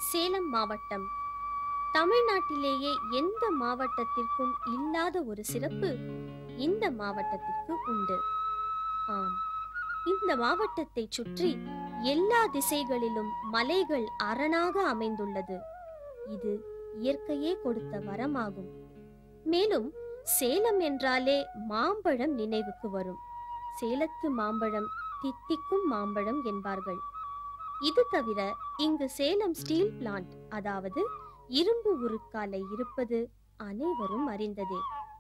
சேலம் மாவட்டம் தமிழ்நாட்டிலேயே எந்த மாவட்டத்திற்கும் இல்லாத ஒரு சிறப்பு இந்த மாவட்டத்திற்கு உண்டு ஆம் இந்த மாவட்டத்தைச் சுற்றி எல்லா திசைகளிலும் மலைகள் அரணாக அமைந்துள்ளது இது இயற்கையே கொடுத்த வரமாகும் மேலும் சேலம் என்றாலே மாம்பழம் நினைவுக்கு வரும் சேலத்து மாம்பழம் தித்திக்கும் மாம்பழம் என்பார்கள் இது தவிர இங்கு சேலம் ஸ்டீல் பிளான்ட் அதாவது இரும்பு உருக்காலை இருப்பது அனைவரும் அறிந்ததே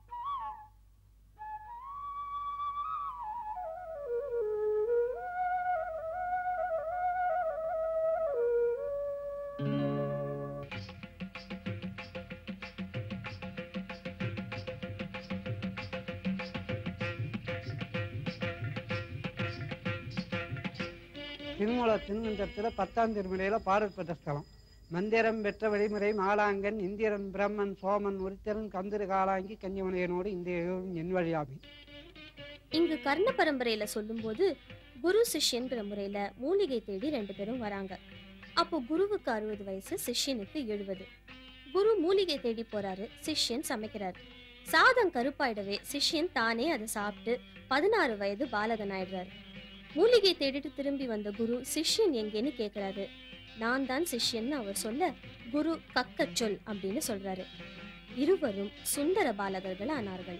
திருமூல திருமந்திரத்தில் பத்தாம் திருமுறையில் பாடல் பெற்ற ஸ்தலம் மந்திரம் பெற்ற வழிமுறை மாலாங்கன் இந்திரன் பிரம்மன் சோமன் உரித்தரன் கந்திரு காலாங்கி கன்னிமனையனோடு இந்த என் வழியாமி இங்கு கர்ண பரம்பரையில சொல்லும்போது குரு சிஷ்யன்கிற முறையில மூலிகை தேடி ரெண்டு பேரும் வராங்க அப்போ குருவுக்கு அறுபது வயசு சிஷ்யனுக்கு எழுபது குரு மூலிகை தேடி போறாரு சிஷ்யன் சமைக்கிறாரு சாதம் கருப்பாயிடவே சிஷ்யன் தானே அதை சாப்பிட்டு பதினாறு வயது பாலகன் ஆயிடுறாரு மூலிகை தேடிட்டு திரும்பி வந்த குரு சிஷ்யன் எங்கேன்னு கேக்குறாரு நான் தான் சிஷ்யன்னு அவர் சொல்ல குரு கக்கச் சொல் அப்படின்னு சொல்றாரு இருவரும் சுந்தர பாலகர்கள் ஆனார்கள்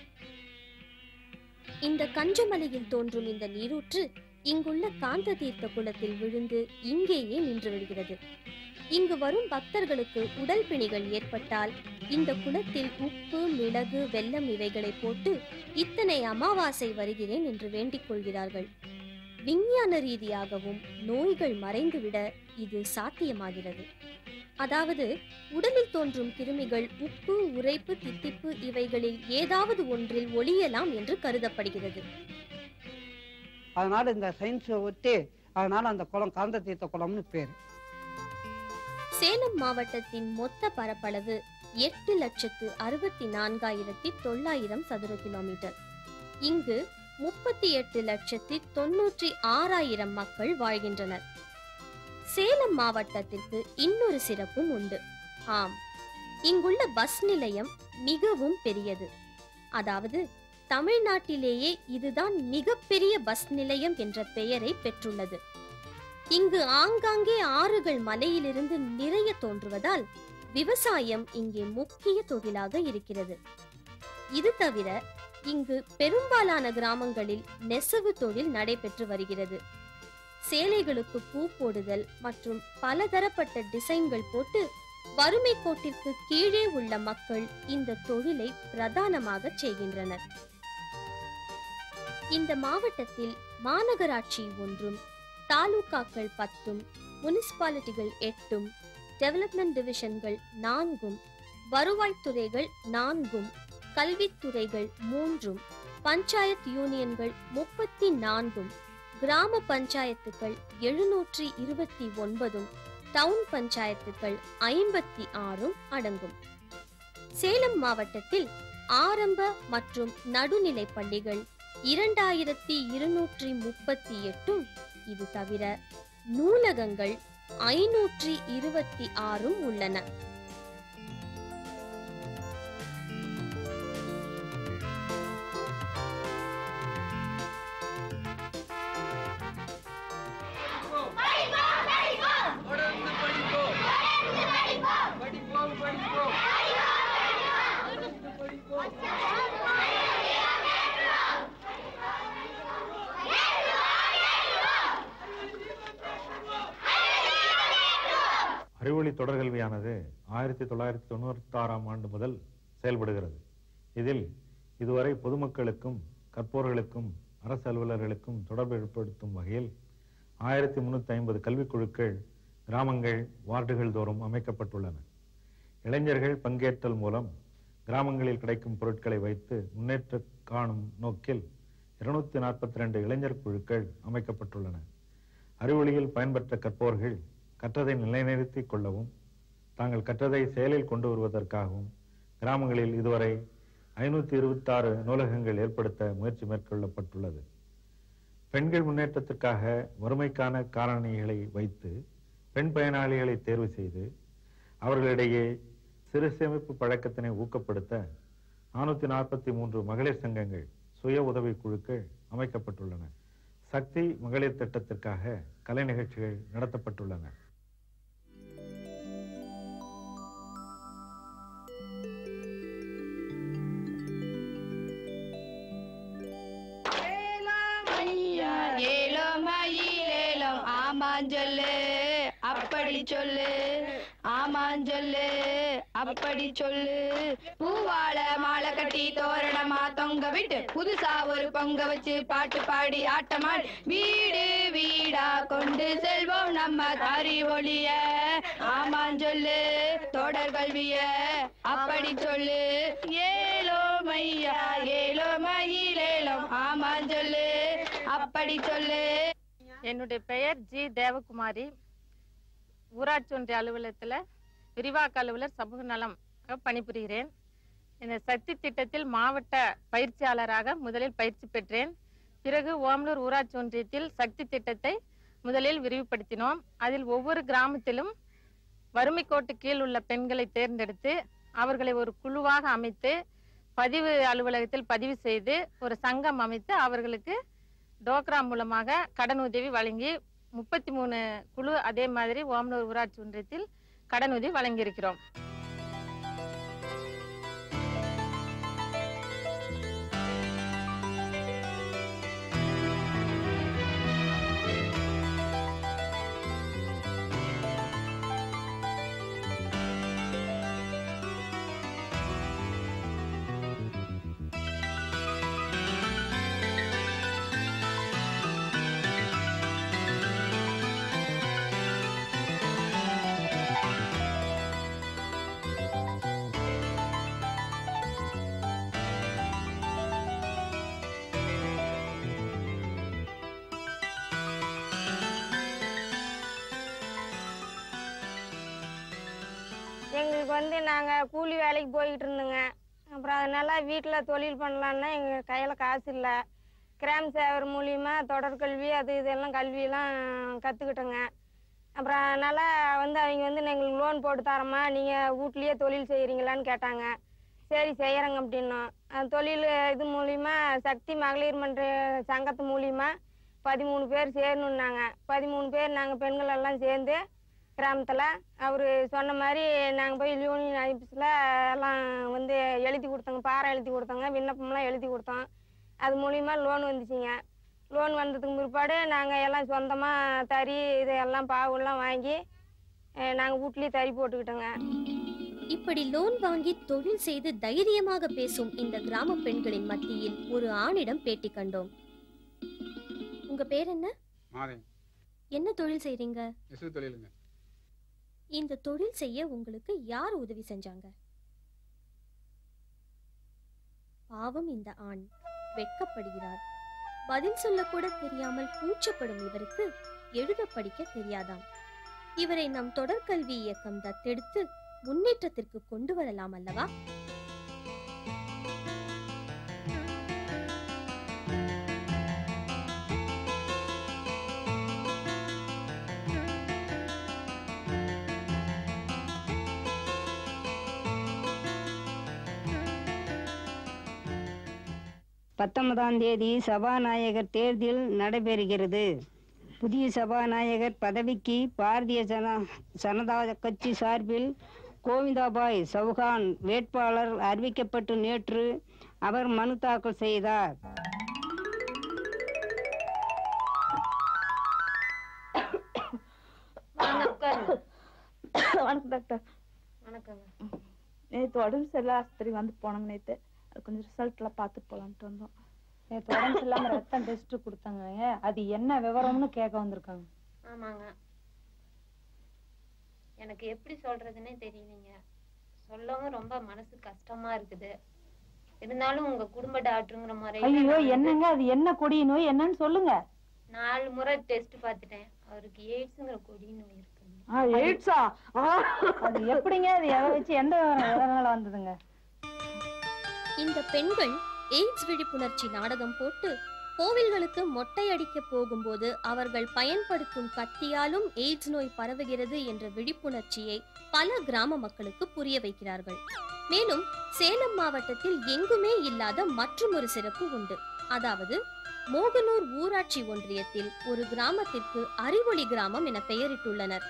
இந்த கஞ்சமலையில் தோன்றும் இந்த நீரூற்று இங்குள்ள காந்த தீர்த்த குளத்தில் விழுந்து இங்கேயே நின்று விடுகிறது இங்கு வரும் பக்தர்களுக்கு உடல் பிணிகள் ஏற்பட்டால் இந்த குளத்தில் உப்பு மிளகு வெல்லம் இவைகளை போட்டு இத்தனை அமாவாசை வருகிறேன் என்று வேண்டிக் கொள்கிறார்கள் விஞ்ஞான ரீதியாகவும் நோய்கள் மறைந்துவிட இது சாத்தியமாகிறது அதாவது உடலில் தோன்றும் கிருமிகள் உப்பு உரைப்பு தித்திப்பு இவைகளில் ஏதாவது ஒன்றில் ஒளியலாம் என்று கருதப்படுகிறது அதனால இந்த சயின்ஸை ஒட்டி அதனால அந்த குளம் காந்த தீர்த்த குளம்னு பேர் சேலம் மாவட்டத்தின் மொத்த பரப்பளவு எட்டு லட்சத்து அறுபத்தி நான்காயிரத்தி தொள்ளாயிரம் சதுர கிலோமீட்டர் இங்கு முப்பத்தி எட்டு லட்சத்தி தொன்னூற்றி ஆறாயிரம் மக்கள் வாழ்கின்றனர் சேலம் மாவட்டத்திற்கு இன்னொரு சிறப்பும் உண்டு ஆம் இங்குள்ள பஸ் நிலையம் மிகவும் பெரியது அதாவது தமிழ்நாட்டிலேயே இதுதான் மிகப்பெரிய பஸ் நிலையம் என்ற பெயரை பெற்றுள்ளது இங்கு ஆங்காங்கே ஆறுகள் மலையிலிருந்து நிறைய தோன்றுவதால் விவசாயம் இங்கே முக்கிய தொழிலாக இருக்கிறது இது தவிர இங்கு பெரும்பாலான கிராமங்களில் நெசவு தொழில் நடைபெற்று வருகிறது சேலைகளுக்கு பூ போடுதல் மற்றும் பலதரப்பட்ட டிசைன்கள் போட்டு வறுமை கோட்டிற்கு கீழே உள்ள மக்கள் இந்த தொழிலை பிரதானமாக செய்கின்றனர் இந்த மாவட்டத்தில் மாநகராட்சி ஒன்றும் தாலுகாக்கள் பத்தும் முனிசிபாலிட்டிகள் எட்டும் டெவலப்மெண்ட் டிவிஷன்கள் நான்கும் வருவாய்த்துறைகள் நான்கும் கல்வித்துறைகள் மூன்றும் பஞ்சாயத் யூனியன்கள் முப்பத்தி நான்கும் கிராம பஞ்சாயத்துக்கள் எழுநூற்றி இருபத்தி ஒன்பதும் டவுன் பஞ்சாயத்துக்கள் ஐம்பத்தி ஆறும் அடங்கும் சேலம் மாவட்டத்தில் ஆரம்ப மற்றும் நடுநிலை பள்ளிகள் இரண்டாயிரத்தி இருநூற்றி முப்பத்தி எட்டும் இது தவிர நூலகங்கள் ஐநூற்றி இருபத்தி ஆறும் உள்ளன தொடர்ந்து படிப்போம் படிப்போம் படிப்போம் தொடர்ந்து படிப்போம் அறிவொளி தொடர்கல்வியானது ஆயிரத்தி தொள்ளாயிரத்தி தொண்ணூத்தாறாம் ஆண்டு முதல் செயல்படுகிறது இதில் இதுவரை பொதுமக்களுக்கும் கற்போர்களுக்கும் அரசு அலுவலர்களுக்கும் தொடர்பு ஏற்படுத்தும் வகையில் ஆயிரத்தி முன்னூத்தி ஐம்பது கல்விக்குழுக்கள் கிராமங்கள் வார்டுகள் தோறும் அமைக்கப்பட்டுள்ளன இளைஞர்கள் பங்கேற்றல் மூலம் கிராமங்களில் கிடைக்கும் பொருட்களை வைத்து முன்னேற்ற காணும் நோக்கில் இருநூத்தி நாற்பத்தி ரெண்டு இளைஞர் குழுக்கள் அமைக்கப்பட்டுள்ளன அறிவொளியில் பயன்பெற்ற கற்போர்கள் கற்றதை நிலைநிறுத்திக் கொள்ளவும் தாங்கள் கற்றதை செயலில் கொண்டு வருவதற்காகவும் கிராமங்களில் இதுவரை ஐநூத்தி இருபத்தாறு நூலகங்கள் ஏற்படுத்த முயற்சி மேற்கொள்ளப்பட்டுள்ளது பெண்கள் முன்னேற்றத்திற்காக வறுமைக்கான காரணிகளை வைத்து பெண் பயனாளிகளை தேர்வு செய்து அவர்களிடையே சிறு சேமிப்பு பழக்கத்தினை ஊக்கப்படுத்த நானூத்தி நாற்பத்தி மூன்று மகளிர் சங்கங்கள் சுய உதவி குழுக்கள் அமைக்கப்பட்டுள்ளன சக்தி மகளிர் திட்டத்திற்காக கலை நிகழ்ச்சிகள் நடத்தப்பட்டுள்ளன ஏலம் ஏலம் மயிலேலம் ஆமாஞ்சொல்லு அப்படி சொல்லு ஆமாஞ்சொல்லு அப்படி சொல்லு பூவால மாலை கட்டி தோரணமா தொங்க விட்டு புதுசா ஒரு பொங்க வச்சு பாட்டு பாடி ஆட்டமாடி வீடு வீடா கொண்டு செல்வோம் நம்ம தாரி ஒளிய ஆமாஞ்சொல்லு தொடர் கல்விய அப்படி சொல்லு ஏலோ மையா ஏலோ மயிலேலம் ஆமாஞ்சொல்லு அப்படி சொல்லு என்னுடைய பெயர் ஜி தேவகுமாரி ஊராட்சி ஒன்றிய அலுவலகத்தில் விரிவாக்க அலுவலர் சமூக நலம் பணிபுரிகிறேன் இந்த சக்தி திட்டத்தில் மாவட்ட பயிற்சியாளராக முதலில் பயிற்சி பெற்றேன் பிறகு ஓமலூர் ஊராட்சி ஒன்றியத்தில் சக்தி திட்டத்தை முதலில் விரிவுபடுத்தினோம் அதில் ஒவ்வொரு கிராமத்திலும் வறுமை கோட்டு கீழ் உள்ள பெண்களை தேர்ந்தெடுத்து அவர்களை ஒரு குழுவாக அமைத்து பதிவு அலுவலகத்தில் பதிவு செய்து ஒரு சங்கம் அமைத்து அவர்களுக்கு டோக்ரா மூலமாக கடன் உதவி வழங்கி முப்பத்தி மூணு குழு அதே மாதிரி ஓமனூர் ஊராட்சி ஒன்றியத்தில் கடன் உதவி வழங்கியிருக்கிறோம் எங்களுக்கு வந்து நாங்கள் கூலி வேலைக்கு போய்கிட்டு இருந்தோங்க அப்புறம் அதனால வீட்டில் தொழில் பண்ணலான்னா எங்கள் கையில் காசு இல்லை கிராம சேவர் மூலியமா தொடர்கல்வி அது இதெல்லாம் கல்வியெல்லாம் கற்றுக்கிட்டோங்க அப்புறம் அதனால வந்து அவங்க வந்து எங்களுக்கு லோன் போட்டு தரோமா நீங்கள் வீட்லேயே தொழில் செய்கிறீங்களான்னு கேட்டாங்க சரி செய்கிறேங்க அப்படின்னோம் அந்த தொழில் இது மூலியமா சக்தி மகளிர் மன்ற சங்கத்து மூலியமா பதிமூணு பேர் சேரணுன்னாங்க பதிமூணு பேர் நாங்கள் பெண்கள் எல்லாம் சேர்ந்து கிராமத்தில் அவர் சொன்ன மாதிரி நாங்கள் போய் யூனியன் ஆஃபீஸில் எல்லாம் வந்து எழுதி கொடுத்தோங்க பாரம் எழுதி கொடுத்தோங்க விண்ணப்பம்லாம் எழுதி கொடுத்தோம் அது மூலியமா லோன் வந்துச்சுங்க லோன் வந்ததுக்கு பிற்பாடு நாங்கள் எல்லாம் சொந்தமாக தறி இதெல்லாம் பாவுலாம் வாங்கி நாங்கள் வீட்லேயே தறி போட்டுக்கிட்டோங்க இப்படி லோன் வாங்கி தொழில் செய்து தைரியமாக பேசும் இந்த கிராம பெண்களின் மத்தியில் ஒரு ஆணிடம் பேட்டி கண்டோம் உங்க பேர் என்ன மாதேன் என்ன தொழில் செய்றீங்க நெசவு தொழிலுங்க இந்த தொழில் செய்ய உங்களுக்கு யார் உதவி செஞ்சாங்க பாவம் இந்த ஆண் வெட்கப்படுகிறார் பதில் சொல்லக்கூட தெரியாமல் கூச்சப்படும் இவருக்கு எழுத படிக்க தெரியாதாம் இவரை நம் தொடர்கல்வி இயக்கம் தத்தெடுத்து முன்னேற்றத்திற்கு கொண்டு வரலாம் அல்லவா பத்தொன்பதாம் தேதி சபாநாயகர் தேர்தல் நடைபெறுகிறது புதிய சபாநாயகர் பதவிக்கு பாரதிய ஜன ஜனதா கட்சி சார்பில் கோவிந்தாபாய் சௌகான் வேட்பாளர் அறிவிக்கப்பட்டு நேற்று அவர் மனு தாக்கல் செய்தார் வணக்கம் டாக்டர் வணக்கங்க நேற்று உடம்பு சரியில்லை ஆஸ்பத்திரி வந்து போனோங்க நேற்று அது கொஞ்சம் ரிசல்ட்லாம் பார்த்துட்டு போகலான்ட்டு வந்தோம் நேற்று உடம்பு இல்லாம ரத்தம் டெஸ்ட் கொடுத்தாங்க அது என்ன விவரம்னு கேட்க வந்திருக்காங்க ஆமாங்க எனக்கு எப்படி சொல்றதுன்னே தெரியலைங்க சொல்லவும் ரொம்ப மனசு கஷ்டமா இருக்குது இருந்தாலும் உங்க குடும்ப டாக்டருங்கிற ஐயோ முறையில என்னங்க அது என்ன கொடிய நோய் என்னன்னு சொல்லுங்க நாலு முறை டெஸ்ட் பார்த்துட்டேன் அவருக்கு எய்ட்ஸ்ங்கிற கொடி நோய் இருக்குங்க எய்ட்ஸா அது எப்படிங்க அது எதை வச்சு எந்த விவரம் எதனால வந்ததுங்க இந்த பெண்கள் எய்ட்ஸ் விழிப்புணர்ச்சி நாடகம் போட்டு கோவில்களுக்கு மொட்டை அடிக்க போகும்போது அவர்கள் பயன்படுத்தும் கத்தியாலும் எய்ட்ஸ் நோய் பரவுகிறது என்ற விழிப்புணர்ச்சியை பல கிராம மக்களுக்கு புரிய வைக்கிறார்கள் மேலும் சேலம் மாவட்டத்தில் எங்குமே இல்லாத மற்றுமொரு சிறப்பு உண்டு அதாவது மோகனூர் ஊராட்சி ஒன்றியத்தில் ஒரு கிராமத்திற்கு அறிவொளி கிராமம் என பெயரிட்டுள்ளனர்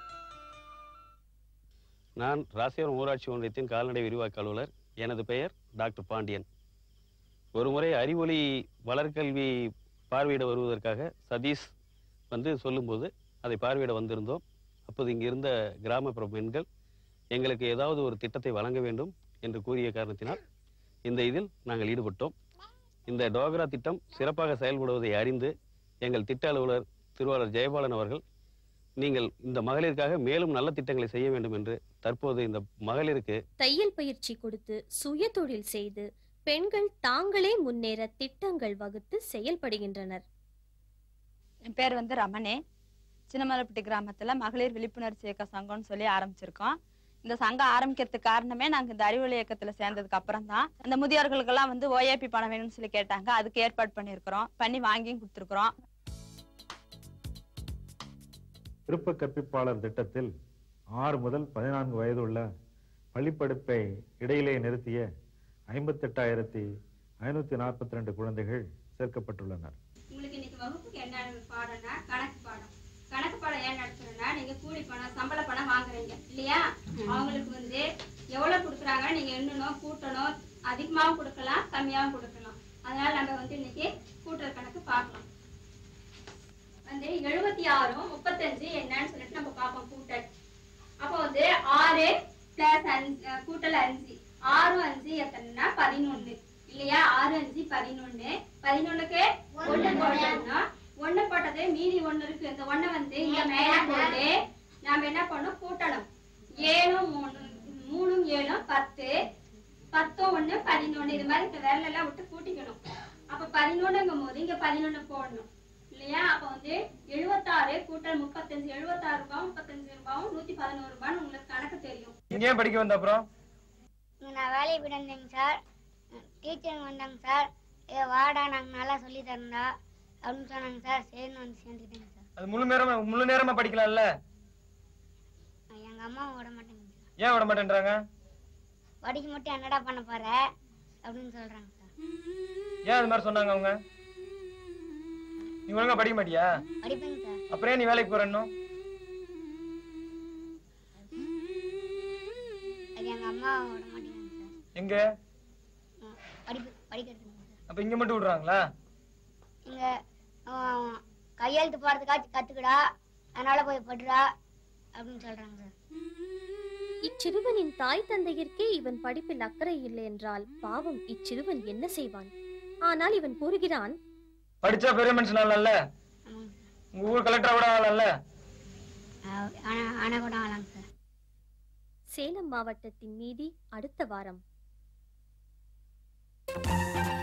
நான் ராசிபுரம் ஊராட்சி ஒன்றியத்தின் கால்நடை விரிவாக்க அலுவலர் எனது பெயர் டாக்டர் பாண்டியன் ஒருமுறை அறிவொளி வளர்கல்வி பார்வையிட வருவதற்காக சதீஷ் வந்து சொல்லும்போது அதை பார்வையிட வந்திருந்தோம் அப்போது இங்கே இருந்த கிராமப்புற பெண்கள் எங்களுக்கு ஏதாவது ஒரு திட்டத்தை வழங்க வேண்டும் என்று கூறிய காரணத்தினால் இந்த இதில் நாங்கள் ஈடுபட்டோம் இந்த டோக்ரா திட்டம் சிறப்பாக செயல்படுவதை அறிந்து எங்கள் திட்ட அலுவலர் திருவாளர் ஜெயபாலன் அவர்கள் நீங்கள் இந்த மகளிருக்காக மேலும் நல்ல திட்டங்களை செய்ய வேண்டும் என்று தற்போது இந்த மகளிருக்கு தையல் பயிற்சி கொடுத்து சுய தொழில் செய்து பெண்கள் தாங்களே முன்னேற திட்டங்கள் வகுத்து செயல்படுகின்றனர் என் பேர் வந்து ரமணி சின்னமலைப்பட்டி கிராமத்துல மகளிர் விழிப்புணர்ச்சி இயக்க சங்கம்னு சொல்லி ஆரம்பிச்சிருக்கோம் இந்த சங்கம் ஆரம்பிக்கிறதுக்கு காரணமே நாங்க இந்த அறிவொளி இயக்கத்துல சேர்ந்ததுக்கு அப்புறம் தான் அந்த முதியோர்களுக்கெல்லாம் வந்து ஓஏபி பணம் வேணும்னு சொல்லி கேட்டாங்க அதுக்கு ஏற்பாடு பண்ணியிருக்கிறோம் பண்ணி வாங்கியும் கொடுத்துருக்குறோம் விருப்ப கற்பிப்பாளர் திட்டத்தில் ஆறு முதல் பதினான்கு வயது உள்ள பள்ளிப்படிப்பை இடையிலே நிறுத்திய ஐம்பத்தெட்டாயிரத்தி ஐநூத்தி நாற்பத்தி ரெண்டு குழந்தைகள் சேர்க்கப்பட்டுள்ளனர் உங்களுக்கு இன்னைக்கு வகுப்புக்கு என்ன பாடம்னா கணக்கு பாடம் கணக்கு பாடம் ஏன் நடத்துறேன்னா நீங்க கூலி பணம் சம்பள பணம் வாங்குறீங்க இல்லையா அவங்களுக்கு வந்து எவ்வளவு கொடுக்குறாங்க நீங்க எண்ணணும் கூட்டணும் அதிகமாகவும் கொடுக்கலாம் கம்மியாகவும் கொடுக்கலாம் அதனால நம்ம வந்து இன்னைக்கு கூட்டுற கணக்கு பார்க்கலாம் வந்து எழுபத்தி ஆறும் முப்பத்தஞ்சு என்னன்னு சொல்லிட்டு நம்ம பார்ப்போம் கூட்டல் அப்போ வந்து ஆறு பிளஸ் அஞ்சு அஹ் கூட்டல் அஞ்சு ஆறு அஞ்சு எத்தனைன்னா பதினொன்னு இல்லையா ஆறு அஞ்சு பதினொன்னு பதினொன்னுக்கு ஒண்ணு போட்டோம்னா ஒண்ணு போட்டது மீதி ஒண்ணு இருக்கு இந்த ஒண்ணை வந்து இங்க மேல போட்டு நாம என்ன பண்ணணும் கூட்டணும் ஏழும் மூணு மூணும் ஏழும் பத்து பத்தும் ஒண்ணு பதினொன்னு இது மாதிரி இந்த விரல எல்லாம் விட்டு கூட்டிக்கணும் அப்ப பதினொன்னுங்கும் போது இங்க பதினொன்னு போடணும் இல்லையா அப்ப வந்து எழுபத்தாறு கூட்டல் முப்பத்தஞ்சு எழுபத்தாறு ரூபாய் முப்பத்தஞ்சு ரூபாயும் நூத்தி பதினோரு ரூபான்னு உங்களுக்கு கணக்கு தெரியும் இங்க ஏன் படிக்க வந்த அப்புறம் இங்க நான் வேலையை போயிட்டு வந்தேங்க சார் டீச்சருங்க வந்தாங்க சார் ஏ வாடா நாங்கள் நல்லா சொல்லி தரண்டா அப்படின்னு சொன்னாங்க சார் சரின்னு வந்து சேர்ந்துக்கிட்டேங்க சார் அது முழு நேரமா முழு நேரமா படிக்கலாம்ல எங்கள் அம்மா விட மாட்டேங்க சார் ஏன் விட மாட்டேன்றாங்க படிக்க மட்டும் என்னடா பண்ண போற அப்படின்னு சொல்றாங்க சார் ஏன் அது மாதிரி சொன்னாங்க அவங்க நீ ஒழுங்கா படிக்க மாட்டியா படிப்பேங்க சார் அப்புறம் ஏன் நீ வேலைக்கு போற இன்னும் அது எங்கள் அம்மா விட மாட்டேங்கிறாங்க சார் எங்க படிப்பு படிக்கிறதுங்க சார் அப்ப இங்க மட்டும் விடுறாங்களா இங்கே கையெழுத்து போடுறதுக்காச்சும் கற்றுக்குடா அதனால போய் படுறா அப்படின்னு சொல்றாங்க சார் இச்சிறுவனின் தாய் தந்தையர்க்கே இவன் படிப்பில் அக்கறை இல்லை என்றால் பாவம் இச்சிறுவன் என்ன செய்வான் ஆனால் இவன் கூறுகிறான் படிச்சா பெரிய மனுஷன் ஆகலாம்ல ஆமாங்க சார் உங்க ஊர் கலெக்டரா கூட ஆகலாம்ல ஆனால் ஆனால் கூட ஆகலாங்க சார் சேலம் மாவட்டத்தின் மீதி அடுத்த வாரம்